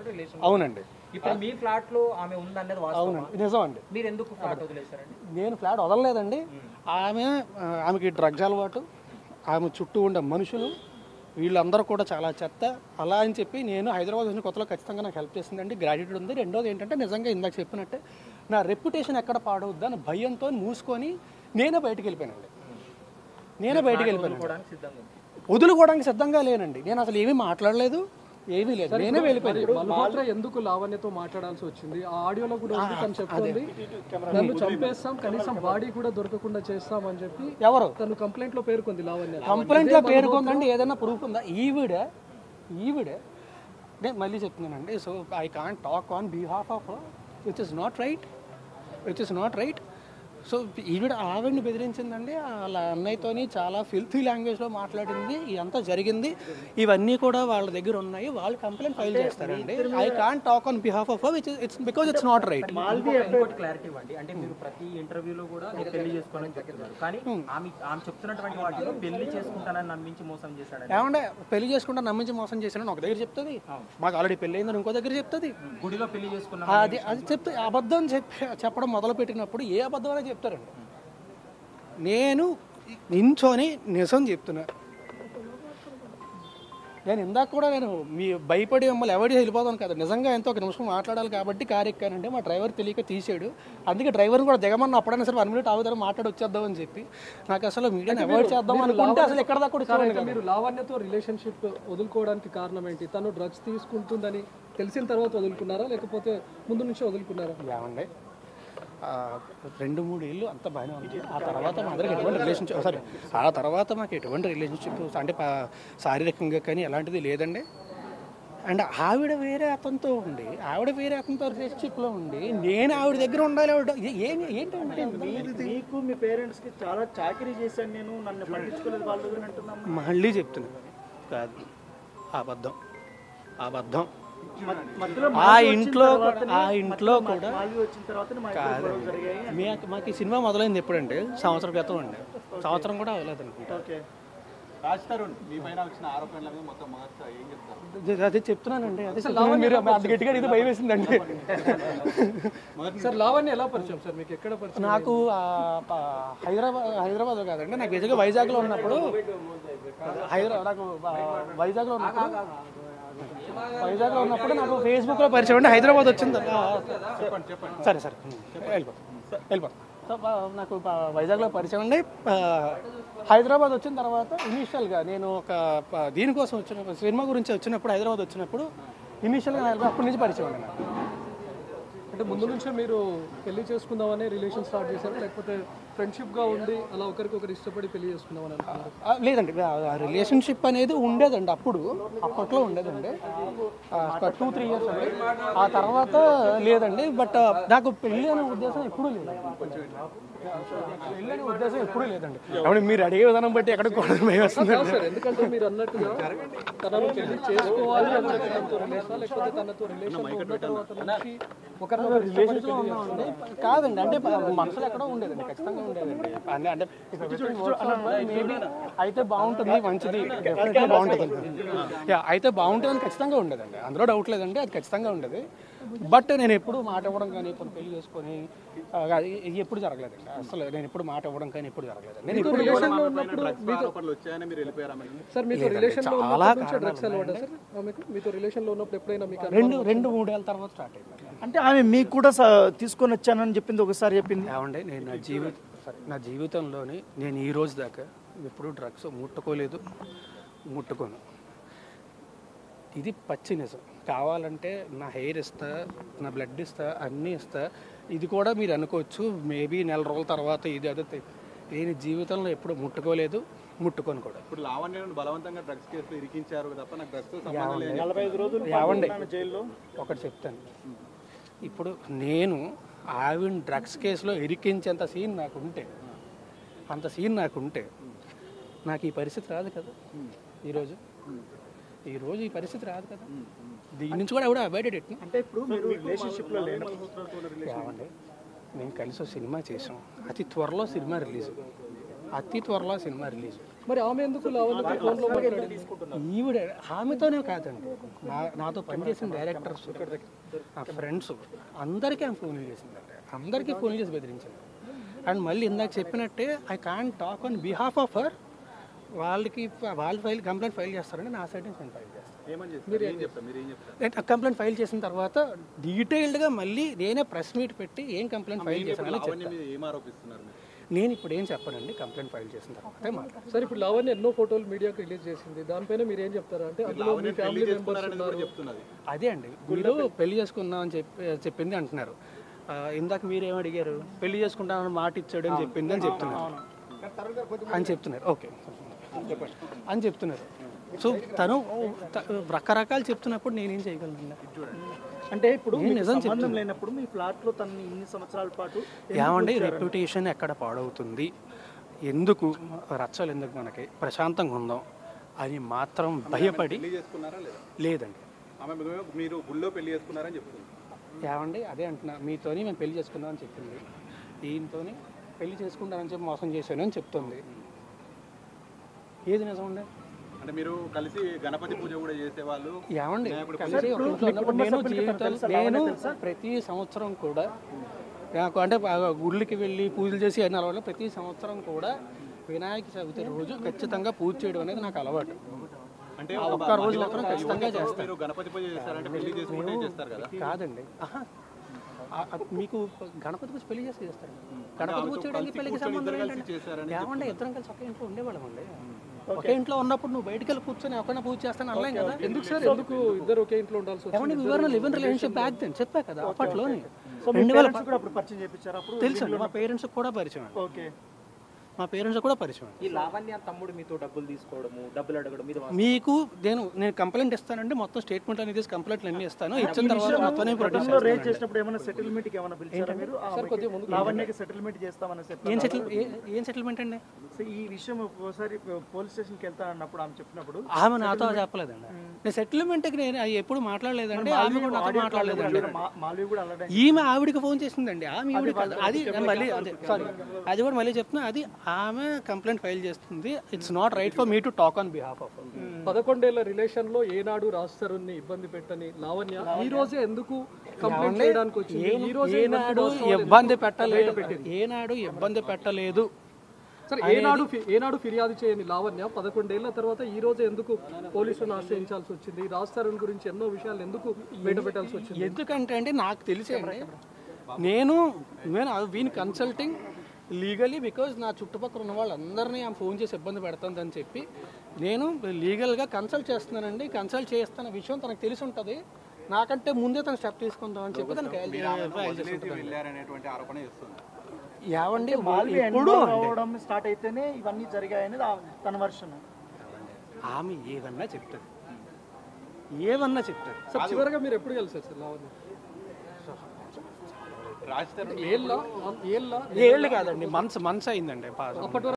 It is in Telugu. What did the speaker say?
రిలేషన్ అవునండి ఇప్పుడు మీ ఫ్లాట్ లో ఆమె ఉందనేది వాస్తవం అవునండి నిజం అండి మీరు ఎందుకు ఫ్లాట్ వదిలేశారండి నేను ఫ్లాట్ వదలలేదండి ఆమె ఆ, ఆమెకి డ్రగ్స్ అలవాటు ఆమె చుట్టూ ఉండే మనుషులు వీళ్ళందరూ కూడా చాలా చెత్త అలా అని చెప్పి నేను హైదరాబాద్ వచ్చిన కొత్తలో ఖచ్చితంగా నాకు హెల్ప్ చేసిందండి గ్రాడ్యుయేట్ ఉంది రెండోది ఏంటంటే నిజంగా ఇందాక చెప్పినట్టే నా రెప్యుటేషన్ ఎక్కడ పాడవద్దు అని భయంతో మూసుకొని నేనే బయటికి వెళ్ళిపోయానండి నేనే బయటికి వెళ్ళిపోయాను వదులుకోవడానికి సిద్ధంగా ఉంది వదులుకోవడానికి సిద్ధంగా లేనండి నేను అసలు ఏమీ మాట్లాడలేదు ఏమీ లేదు నేనే వెళ్ళిపోయాను మల్హోత్రా ఎందుకు లావణ్యతో మాట్లాడాల్సి వచ్చింది ఆ ఆడియోలో కూడా ఉంది తను చెప్తుంది నన్ను చంపేస్తాం కనీసం బాడీ కూడా దొరకకుండా చేస్తాం అని చెప్పి ఎవరు తను కంప్లైంట్ లో పేర్కొంది లావణ్య కంప్లైంట్ లో పేరుకుందండి ఏదైనా ప్రూఫ్ ఉందా ఈవిడ ఈవిడ నేను మళ్ళీ చెప్తున్నానండి so I can't talk on behalf of which is not right which is not right so ఈవిడ ఆవిడని బెదిరించిందండి వాళ్ళ అన్నయ్యతోని చాలా ఫిల్తీ లాంగ్వేజ్లో మాట్లాడింది ఇదంతా జరిగింది ఇవన్నీ కూడా వాళ్ళ దగ్గర ఉన్నాయి వాళ్ళు కంప్లైంట్ ఫైల్ చేస్తారండి I can't talk on behalf of which it's because it's not right ఇంకోటి క్లారిటీ ఇవ్వండి అంటే మీరు ప్రతి ఇంటర్వ్యూలో కూడా నేను పెళ్లి చేసుకోవాలని చెప్తున్నారు కానీ ఆమె ఆమె చెప్తున్నటువంటి వాటిలో పెళ్లి చేసుకుంటానని నమ్మించి మోసం చేశాడని ఏమంటే పెళ్లి చేసుకుంటే నమ్మించి మోసం చేశానని ఒక దగ్గర చెప్తుంది మాకు ఆల్రెడీ పెళ్లి అయిందని ఇంకో దగ్గర చెప్తుంది గుడిలో పెళ్లి చేసుకున్నాం అది అది చెప్తే అబద్ధం చెప్పి చెప్పడం మొదలు పెట్టినప్పుడు ఏ అబద్ధం అనేది చెప్తారండి నేను నించొని నిజం చెప్తున్నా నేను ఇందాక కూడా నేను మీ భయపడి మమ్మల్ని ఎవరి వెళ్ళిపోతాను కదా నిజంగా ఎంతో ఒక నిమిషం మాట్లాడాలి కాబట్టి కారు ఎక్కానంటే మా డ్రైవర్ తెలియక తీసాడు అందుకే డ్రైవర్ని కూడా దిగమన్న అప్పుడైనా సరే వన్ మినిట్ ఆగుతారు మాట్లాడి వచ్చేద్దాం అని చెప్పి నాకు అసలు మీడియాని అవాయిడ్ చేద్దాం అనుకుంటే అసలు ఎక్కడ దాకా కూడా సార్ చూడండి అయితే మీరు లావణ్యతో రిలేషన్షిప్ వదులుకోవడానికి కారణం ఏంటి తను డ్రగ్స్ తీసుకుంటుందని తెలిసిన తర్వాత వదులుకున్నారా లేకపోతే ముందు నుంచే వదులుకున్నారా ఏమండి ఆ, రెండు మూడు ఏళ్ళు అంత బాగానే ఉంది ఆ తర్వాత మా అందరికి ఎటువంటి రిలేషన్షిప్ సారీ ఆ తర్వాత మాకు ఎటువంటి రిలేషన్షిప్ అంటే పా- శారీరకంగా కానీ ఎలాంటిది లేదండి అండ్ ఆవిడ వేరే అతనితో ఉండి ఆవిడ వేరే అతనితో రిలేషన్షిప్లో ఉండి నేను ఆవిడ దగ్గర ఉండాలి ఆవిడ ఏ- ఏం ఏంటంటే మీకు మీ పేరెంట్స్ కి చాలా చాకరీ చేశాను నేను నన్ను పట్టించుకోలేదు వాళ్ళు అని అంటున్నాం మళ్ళీ చెప్తున్నా కాదు అబద్ధం అబద్ధం మధ్యలో ఆ ఇంట్లో ఆ ఇంట్లో కూడా మాల్వి వచ్చిన తర్వాత మా ఇద్దరు గొడవలు జరిగాయి మీ- మాకు ఈ సినిమా మొదలైంది ఎప్పుడండి సంవత్సరం క్రితం అండి సంవత్సరం కూడా అవ్వలేదు అనుకుంటా ఓకే రాజ్ తరుణ్ మీ పైన వచ్చిన ఆరోపణల మీద మొత్తం మార్చా ఏం చెప్తారు అదే- అదే చెప్తున్నానండి అదే చెప్తున్నాను. మీరు అంత గట్టిగా ఇది భయం వేసిందండి సార్ లావణ్య ఎలా పరిచయం సార్ మీకు ఎక్కడ పరిచయం నాకు ఆ, ప- హైదరాబాద్ హైదరాబాద్ కాదండి నాకు బేసిక్గా వైజాగ్లో ఉన్నప్పుడు హైదరాబాద్ నాకు ఆ, వైజాగ్లో ఉన్నప్పుడు వైజాగ్లో ఉన్నప్పుడు నాకు ఫేస్బుక్లో పరిచయం అండి హైదరాబాద్ వచ్చింది చెప్పండి చెప్పండి సరే సరే వెళ్ళిపోతాం వెళ్ళిపోతాం సో ఆ, నాకు ఆ, వైజాగ్లో పరిచయం అండి ఆ, హైదరాబాద్ వచ్చిన తర్వాత ఇనీషియల్గా నేను ఒక ప- దీనికోసం వచ్చిన సినిమా గురించి వచ్చినప్పుడు హైదరాబాద్ వచ్చినప్పుడు ఇనీషియల్గా అప్పటి నుంచి పరిచయం అండి నాకు అంటే ముందు నుంచే మీరు పెళ్లి చేసుకుందామని రిలేషన్ స్టార్ట్ చేశారు లేకపోతే ఫ్రెండ్షిప్ గా ఉండి అలా ఒకరికొకరు ఇష్టపడి పెళ్లి చేసుకుందామని అనుకున్నారు ఆ, లేదండి రిలేషన్షిప్ అనేది ఉండేదండి అప్పుడు అప్పట్లో ఉండేదండి టూ త్రీ ఇయర్స్ అండి ఆ తర్వాత లేదండి బట్ నాకు పెళ్ళి అనే ఉద్దేశం ఎప్పుడూ లేదు పెళ్ళి అనే ఉద్దేశం ఎప్పుడూ లేదండి కాబట్టి మీరు అడిగే విధానం బట్టి ఎక్కడ కూడా భయం వస్తుంది సార్ ఎందుకంటే మీరు అన్నట్టుగా తనను పెళ్లి చేసుకోవాలి అని చెప్పి తనతో రిలేషన్ లేకపోతే తనతో రిలేషన్ ఉన్న తర్వాత నుంచి ఒకరినొకరు ఇష్టపడి పెళ్లి ఉంది. కాదండి అంటే మనసులో ఎక్కడో ఉండేదండి ఖచ్చితంగా ఉండేదండి అంటే అంటే మేబీ అయితే బాగుంటుంది మంచిది డెఫినెట్గా బాగుంటుంది యా అయితే బాగుంటుందని ఖచ్చితంగా ఉండేదండి అందులో డౌట్ లేదండి అది ఖచ్చితంగా ఉండేది బట్ నేను ఎప్పుడు మాట ఇవ్వడం కానీ కొన్ని పెళ్లి చేసుకొని ఆ, అది ఇది ఎప్పుడు జరగలేదండి అసలు నేను ఎప్పుడు మాట ఇవ్వడం కానీ ఎప్పుడు జరగలేదు నేను ఇప్పుడు రిలేషన్ లో ఉన్నప్పుడు ఆరోపణలు వచ్చాయని మీరు వెళ్ళిపోయారా మరి సార్ మీతో రిలేషన్ లో చాలా ఉన్నప్పటి నుంచే డ్రగ్స్ అలవాటా సార్ ఆమెకు మీతో రిలేషన్ లో ఉన్నప్పుడు ఎప్పుడైనా మీకు రెండు రెండు మూడేళ్ళ తర్వాత స్టార్ట్ అయింది అంటే ఆమె మీకు కూడా స- తీసుకొని వచ్చానని చెప్పింది ఒకసారి చెప్పింది ఏమండి నేను నా జీవిత సరే, నా జీవితంలోని నేను ఈ రోజు దాకా ఎప్పుడూ డ్రగ్స్ ముట్టుకోలేదు ముట్టుకోను ఇది పచ్చి నిజం కావాలంటే నా హెయిర్ ఇస్తా నా బ్లడ్ ఇస్తా అన్నీ ఇస్తా ఇది కూడా మీరు అనుకోవచ్చు మేబీ నెల రోజుల తర్వాత ఇది అదే తె- నేను జీవితంలో ఎప్పుడు ముట్టుకోలేదు ముట్టుకోను కూడా ఇప్పుడు లావణ్యను బలవంతంగా డ్రగ్స్ కేసులో ఇరికించారు తప్ప నాకు డ్రగ్స్ తో సంబంధం లేదు నలభై ఐదు రోజులు ఏమండి జైల్లో ఒకటి చెప్తాను ఇప్పుడు నేను ఆవిడ డ్రగ్స్ కేసులో ఇరికించేంత సీన్ నాకు ఉంటే అంత సీన్ నాకు ఉంటే నాకు ఈ పరిస్థితి రాదు కదా ఈరోజు ఈరోజు ఈ పరిస్థితి రాదు కదా దీని నుంచి కూడా ఆవిడ అవాయిడెడ్ ఎట్ను అంటే ఇప్పుడు మీరు రిలేషన్షిప్ లో లేరు ఏమండి మేము కలిసి ఒక సినిమా చేసాం అతి త్వరలో సినిమా రిలీజ్ అతి త్వరలో సినిమా రిలీజ్ మరి ఆమె ఎందుకు లావణ్యతో ఫోన్లో మాట్లాడింది ఈవిడ ఆమెతోనే కాదండి నా నాతో పనిచేసిన డైరెక్టర్స్ నా ఫ్రెండ్స్ అందరికీ ఆమె ఫోన్లు చేసిందండి అందరికీ ఫోన్లు చేసి బెదిరించింది అండ్ మళ్ళీ ఇందాక చెప్పినట్టే I can talk on behalf of her వాళ్ళకి వాళ్ళు ఫైల్ కంప్లైంట్ ఫైల్ చేస్తారండి నా సైడ్ నుంచి నేను ఫైల్ చేస్తాను ఏమని చెప్తారు ఏం చెప్తారు మీరు ఏం చెప్తారు నేను కంప్లైంట్ ఫైల్ చేసిన తర్వాత డీటెయిల్డ్గా మళ్ళీ నేనే ప్రెస్ మీట్ పెట్టి ఏం కంప్లైంట్ ఫైల్ చేశానని లావణ్య చెప్తాను మీద ఏం ఆరోపిస్తున్నారు మీరు నేను ఇప్పుడు ఏం చెప్పనండి కంప్లైంట్ ఫైల్ చేసిన తర్వాతే మాట్లాడతాను సరే ఇప్పుడు లావణ్య ఎన్నో ఫోటోలు మీడియాకి రిలీజ్ చేసింది దానిపైన మీరు ఏం చెప్తారా అంటే అందులో మీ ఫ్యామిలీ మెంబర్స్ చేసుకున్నారని కూడా చెప్తున్నది అదే అండి మీరు పెళ్లి చేసుకుందాం అని చెప్పి చెప్పింది అంటున్నారు ఆ, ఇందాక మీరేం అడిగారు పెళ్లి చేసుకుంటానని మాట ఇచ్చాడు అని చెప్పింది అని చెప్తున్నారు అని చెప్తున్నారు ఓకే అని చెప్తున్నారు సో తను త- రకరకాలు చెప్తున్నప్పుడు నేనేం చేయగలను అంటే ఇప్పుడు నేను మీకు నిజం సంబంధం లేనప్పుడు మీ ఫ్లాట్ లో తనని ఇన్ని సంవత్సరాల పాటు ఏమండి రెప్యుటేషన్ ఎక్కడ పాడవుతుంది ఎందుకు రచ్చలు ఎందుకు మనకి ప్రశాంతంగా ఉందాం అని మాత్రం భయపడి పెళ్లి చేసుకున్నారా లేదా లేదండి ఆమె మీరు- మీరు గుళ్ళో పెళ్లి చేసుకున్నారని చెప్తుంది ఏమండి అదే అంటున్నా మీతోని మేము పెళ్లి చేసుకుందాం అని చెప్పింది ఈయనతోని పెళ్లి చేసుకుంటానని చెప్పి మోసం చేశాను అని చెప్తుంది ఏది నిజం అండి అంటే మీరు కలిసి గణపతి పూజ కూడా చేసేవాళ్ళు ఏమండి కలిసి ఒక ఇంట్లో ఉన్నప్పుడు నేను జీవితాలు నేను ప్రతి సంవత్సరం కూడా నాకు అంటే బాగా గుళ్ళకి వెళ్ళి పూజలు చేసి అన్ని అలవాటు ప్రతి సంవత్సరం కూడా వినాయక చవితి రోజు ఖచ్చితంగా పూజ చేయడం అనేది నాకు అలవాటు అంటే ఆ ఒక్క రోజు మాత్రం ఖచ్చితంగా చేస్తాను మీరు గణపతి పూజ చేస్తారంటే పెళ్లి చేసుకుంటే చేస్తారు కదా కాదండి ఆహా. ఆ- ఆ మీకు గణపతి పూజ పెళ్లి చేసి చేస్తారు గణపతి పూజ చేయడానికి పెళ్లికి సంబంధం ఏంటంటే చేశారని ఏమంటే ఇద్దరం కలిసి ఒకే ఇంట్లో ఉండేవాళ్ళం అండి ఒకే ఇంట్లో ఉన్నప్పుడు నువ్వు బయటికి వెళ్ళి కూర్చొని ఒకరిని పూజ చేస్తాను అనలేం కదా ఎందుకు సార్ ఎందుకు ఇద్దరు ఒకే ఇంట్లో ఉండాల్సి వచ్చింది ఏమంటే వివరణ live in relationship back then చెప్పా కదా అప్పట్లోని సో మీ రెండు వేల parents కూడా అప్పుడు పరిచయం చేయించారు అప్పుడు తెలుసు అండి మా పేరెంట్స్ కూడా పరిచయం అండి. ఓకే మా పేరెంట్స్ కూడా పరిచయం అండి. ఈ లావణ్య తమ్ముడు మీతో డబ్బులు తీసుకోవడము డబ్బులు అడగడం మీద మీకు నేను నేను కంప్లైంట్ ఇస్తానండి మొత్తం స్టేట్మెంట్ అనేది కంప్లైంట్లు అన్నీ ఇస్తాను ఇచ్చిన తర్వాత మొత్తం ప్రొడ్యూస్ గతంలో రేజ్ చేసినప్పుడు ఏమైనా సెటిల్మెంట్ కి ఏమైనా పిలిచారా మీరు ఆ, సార్ కొద్దిగా ముందుకు లావణ్యకి సెటిల్మెంట్ చేస్తామని చెప్పారు ఏం సెటిల్ ఏం సెటిల్మెంట్ అండి సో ఈ విషయం ఒకసారి పోలీస్ స్టేషన్ కి వెళ్తా అన్నప్పుడు ఆమె చెప్పినప్పుడు ఆమె నాతో చెప్పలేదండి నేను సెటిల్మెంట్కి నేను అది ఎప్పుడు మాట్లాడలేదండి ఆమె కూడా నాతో మాట్లాడలేదండి మా- మాల్వి కూడా అలాగే ఈమె ఆవిడకి ఫోన్ చేసిందండి ఆమె ఈవిడ కాదు అది నేను మళ్ళీ అదే సారీ అది కూడా మళ్ళీ చెప్తున్నా అది ఆమె కంప్లైంట్ ఫైల్ చేస్తుంది it's not right for me to talk on behalf of పదకొండేళ్ల రిలేషన్ లో ఏనాడు రాస్తారుని ఇబ్బంది పెట్టని లావణ్య ఈ రోజే ఎందుకు కంప్లైంట్ చేయడానికి వచ్చింది ఈ రోజే ఏనాడు ఇబ్బంది పెట్టలేదు ఏనాడు ఇబ్బంది పెట్టలేదు సరే ఏనాడు ఫి- ఏనాడు ఫిర్యాదు చేయని లావణ్య పదకొండేళ్ల తర్వాత ఈ రోజు ఎందుకు పోలీసులను ఆశ్రయించాల్సి వచ్చింది రాస్తారుని గురించి ఎన్నో విషయాలు ఎందుకు బయట పెట్టాల్సి వచ్చింది ఎందుకంటే అంటే నాకు తెలిసే అండి నేను నేను వీని కన్సల్టింగ్ లీగలీ బికాజ్ నా చుట్టుపక్కల ఉన్న వాళ్ళందరినీ ఆమె ఫోన్ చేసి ఇబ్బంది పెడుతుందని చెప్పి నేను లీగల్గా కన్సల్ట్ చేస్తున్నానండి కన్సల్ట్ చేస్తున్న విషయం తనకు తెలిసి ఉంటుంది నాకంటే ముందే తను స్టెప్ తీసుకుందాం అని చెప్పి తనకి వదిలేసి వెళ్ళారనేటువంటి ఆరోపణ చేస్తుంది ఏవండి మాల్వి ఎప్పుడు అవడం స్టార్ట్ అయితేనే ఇవన్నీ జరిగాయని ఆ- తన వర్షన్ ఆమె ఏదన్నా చెప్తుంది ఏమన్నా చెప్తుంది సార్ చివరిగా మీరు ఎప్పుడు కలిసారు సార్ లావణ్య రాజ్ తరుణ్ ఏళ్ళ ఏళ్ళ ఏళ్ళు కాదండి మంత్స్ మంత్స్ అయిందండి పాస్ అప్పటి వరకు